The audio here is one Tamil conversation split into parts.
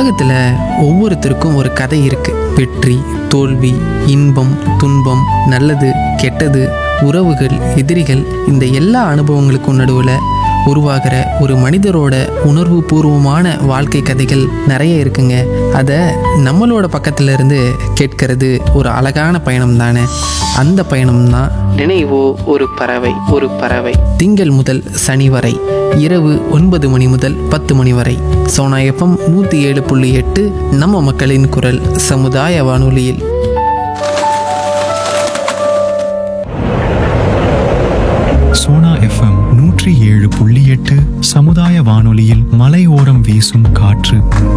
உலகத்தில் ஒவ்வொருத்தருக்கும் ஒரு கதை இருக்கு வெற்றி தோல்வி இன்பம் துன்பம் நல்லது கெட்டது உறவுகள் எதிரிகள் இந்த எல்லா அனுபவங்களுக்கும் நடுவில் உருவாகிற ஒரு மனிதரோட உணர்வு பூர்வமான வாழ்க்கை கதைகள் நிறைய இருக்குங்க அதை நம்மளோட பக்கத்துல இருந்து கேட்கறது ஒரு அழகான பயணம் தானே அந்த பயணம் தான் நினைவோ ஒரு பறவை ஒரு பறவை திங்கள் முதல் சனி வரை இரவு ஒன்பது மணி முதல் பத்து மணி வரை சோனா எஃப்எம் நூற்றி ஏழு புள்ளி எட்டு நம்ம மக்களின் குரல் சமுதாய வானொலியில் சோனா எஃப்எம் நூற்றி ஏழு புள்ளி எட்டு சமுதாய வானொலியில் மலையோரம் வீசும் காற்று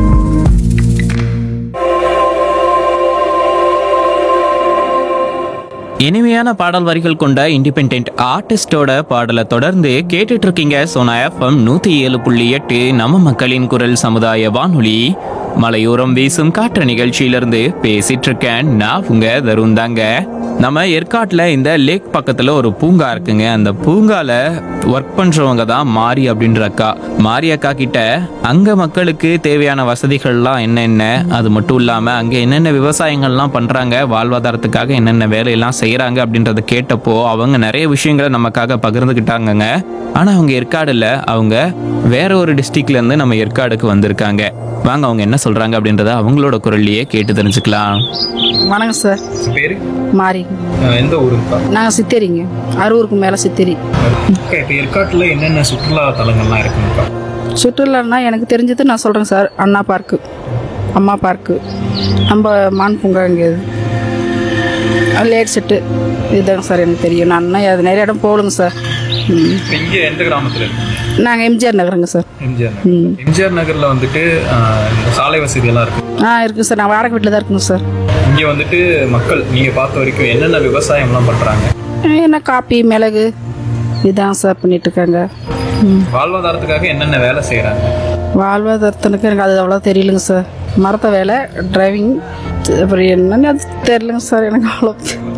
இனிமையான பாடல் வரிகள் கொண்ட இண்டிபெண்ட் ஆர்டிஸ்டோட பாடலை தொடர்ந்து கேட்டுட்டு இருக்கீங்க சோனா எஃப்எம் நூத்தி ஏழு புள்ளி எட்டு நம்ம மக்களின் குரல் சமுதாய வானொலி மலையோரம் வீசும் காற்று நிகழ்ச்சியிலிருந்து பேசிட்டு இருக்கேன் நான் உங்க தருண் தாங்க நம்ம ஏற்காட்டில் இந்த லேக் பக்கத்தில் ஒரு பூங்கா இருக்குங்க அந்த பூங்கால ஒர்க் பண்றவங்க தான் மாரி அப்படின்ற அக்கா மாரி அக்கா கிட்ட அங்க மக்களுக்கு தேவையான வசதிகள்லாம் என்னென்ன அது மட்டும் இல்லாம அங்க என்னென்ன விவசாயங்கள்லாம் பண்றாங்க வாழ்வாதாரத்துக்காக என்னென்ன வேலையெல்லாம் செய்யறாங்க அப்படின்றத கேட்டப்போ அவங்க நிறைய விஷயங்களை நமக்காக பகிர்ந்துக்கிட்டாங்கங்க ஆனா அவங்க ஏற்காடுல அவங்க வேற ஒரு டிஸ்ட்ரிக்ட்ல இருந்து நம்ம ஏற்காடுக்கு வந்திருக்காங்க வாங்க அவங்க என்ன சொல்றாங்க அப்படின்றத அவங்களோட குரல்லையே கேட்டு தெரிஞ்சுக்கலாம் வணக்கம் சார் பேரு மாறி அஹ் எந்த ஊருக்கா நாங்கள் சித்தேரிங்க அறுவருக்கு மேலே சித்தேரி அக்கா இப்போ ஏற்காட்டில் என்னென்ன சுற்றுலா தலங்கள்லாம் இருக்குங்கக்கா சுற்றுலான்னா எனக்கு தெரிஞ்சது நான் சொல்கிறேன் sir Anna park Amma park நம்ம மான் பூங்கா இங்கே லேட் செட்டு இதுதாங்க சார் எனக்கு தெரியும் நான் இன்னும் அது நிறைய இடம் போகலுங்க சார் ம். இப்போ இங்கே எந்த கிராமத்தில் இருக்கீங்க நாங்கள் எம்ஜிஆர் நகருங்க சார் எம்ஜிஆர் நகர் எம்ஜிஆர் நகரில் வந்துட்டு அஹ், இந்த சாலை வசதியெல்லாம் இருக்கு ஆ இருக்குங்க சார் நான் வாடகை வீட்டில் தான் இருக்குங்க சார் இங்கே வந்துட்டு மக்கள் நீங்கள் பார்த்த வரைக்கும் என்னென்ன விவசாயம்லாம் பண்ணுறாங்க என்ன காப்பி மிளகு இதுதான் சார் பண்ணிட்டு இருக்காங்க ம் வாழ்வாதாரத்துக்காக என்னென்ன வேலை செய்கிறாங்க வாழ்வாதாரத்தினுக்கு எனக்கு அது அவ்வளோ தெரியலங்க சார் மரத்த வேலை டிரைவிங் அப்புறம் என்னன்னு அது தெரியலங்க சார் எனக்கு அவ்வளோ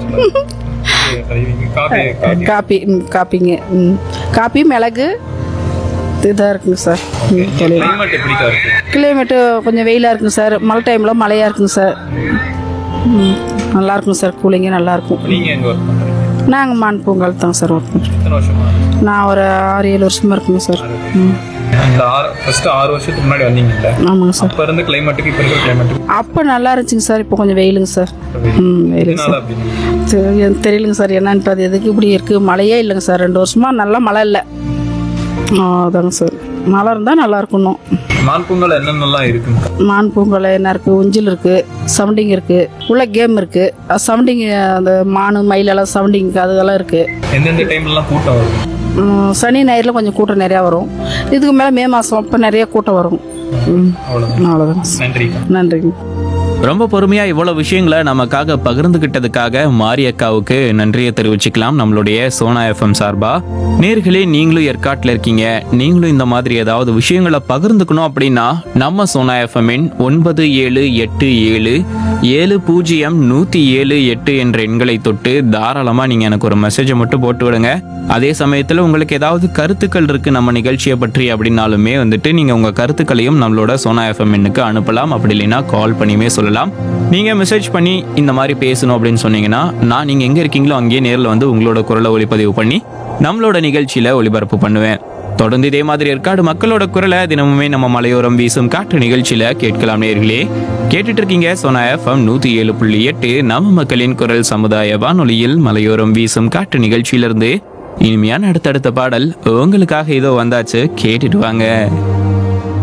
காப்பி காப்பி காப்பி ம், காப்பிங்க ம் காப்பி மிளகு இதாக இருக்குங்க சார் ம், தொழில் கிளைமேட் எப்படிக்கா இருக்கு கிளைமேட்டு கொஞ்சம் வெயிலாக இருக்குங்க சார் மழை டைமில் மழையாக இருக்குங்க சார் ம் நல்லா இருக்குங்க சார் கூலிங்க நல்லா இருக்கும் நீங்கள் எங்கே ஒர்க் பண்ணுறீங்க நாங்கள் மான் பூங்கால் தாங்க சார் ஒர்க் பண்ணுறோம் எத்தனை வருஷமா நான் ஒரு ஆறு ஏழு வருஷமா இருக்குங்க சார் ம் அந்த ஆறு ஃபர்ஸ்ட் ஆறு வருஷத்துக்கு முன்னாடி வந்தீங்கல்ல ஆமாங்க சார் அப்போ இருந்த கிளைமேட்டுக்கு இப்போ இருக்கிற கிளைமேட்டுக்கு அப்போ நல்லா இருந்துச்சுங்க சார் இப்போ கொஞ்சம் வெயிலுங்க சார் ம் வெயிலுங்க எதனால சார் அப்படின்னு சரி, எனக்கு தெரியலங்க சார் என்னன்ட்டு அது எதுக்கு இப்படி இருக்குது மழையே இல்லைங்க சார் ரெண்டு வருஷமா நல்லா மழை இல்லை ஆ, அதாங்க சார் மழை இருந்தால் நல்லா இருக்கணும் மான் பூங்கால என்னென்னலாம் இருக்குங்கக்கா மான் பூங்கொலை என்ன இருக்குது உஞ்சில் இருக்குது சவுண்டிங் இருக்குது உள்ள கேம் இருக்குது சவுண்டிங் அந்த மானு மயிலெல்லாம் சவுண்டிங் அதெல்லாம் இருக்குது எந்தெந்த டைம்லலாம் கூட்டம் வரும் சனி ஞாயிறில் கொஞ்சம் கூட்டம் நிறையா வரும் இதுக்கு மேலே மே மாதம் அப்போ நிறைய கூட்டம் வரும் ம் அவ்வளோதான் அவ்வளோதாங்க சார் நன்றிக்கா நன்றிங்க ரொம்ப பொறுமையா இவ்வளவு விஷயங்களை நமக்காக பகிர்ந்துகிட்டதுக்காக மாரி அக்காவுக்கு நன்றியை தெரிவிச்சுக்கலாம் நம்மளுடைய சோனா எஃப்எம் சார்பா நேர்களே நீங்களும் ஏற்காட்டில் இருக்கீங்க நீங்களும் இந்த மாதிரி ஏதாவது விஷயங்களை பகிர்ந்துக்கணும் அப்படின்னா நம்ம சோனா எஃப்எம்மின் ஒன்பது ஏழு எட்டு ஏழு ஏழு பூஜ்ஜியம் நூத்தி ஏழு எட்டு என்ற எண்களை தொட்டு தாராளமா நீங்க எனக்கு ஒரு மெசேஜை மட்டும் போட்டு விடுங்க அதே சமயத்துல உங்களுக்கு ஏதாவது கருத்துக்கள் இருக்கு நம்ம நிகழ்ச்சியை பற்றி அப்படின்னாலுமே வந்துட்டு நீங்க உங்க கருத்துக்களையும் நம்மளோட சோனா எஃப்எம் எண்ணுக்கு அனுப்பலாம் அப்படி இல்லைன்னா கால் பண்ணியுமே சொல்லலாம் நீங்க மெசேஜ் பண்ணி இந்த மாதிரி பேசணும் அப்படின்னு சொன்னீங்கன்னா நான் நீங்க எங்க இருக்கீங்களோ அங்கேயே நேர்ல வந்து உங்களோட குரலை ஒளிப்பதிவு பண்ணி நம்மளோட நிகழ்ச்சியில ஒளிபரப்பு பண்ணுவேன் தொடர்ந்து இதே மாதிரி ஏற்காடு மக்களோட குரலை தினமுமே நம்ம மலையோரம் வீசும் காற்று நிகழ்ச்சியில கேட்கலாம் நேர்களே கேட்டுட்டு இருக்கீங்க சோனா எஃப்எம் நூத்தி ஏழு புள்ளி எட்டு நம்ம மக்களின் குரல் சமுதாய வானொலியில் மலையோரம் வீசும் காற்று நிகழ்ச்சியிலிருந்து இனிமையான அடுத்தடுத்த பாடல் உங்களுக்காக இதோ வந்தாச்சு கேட்டுட்டு வாங்க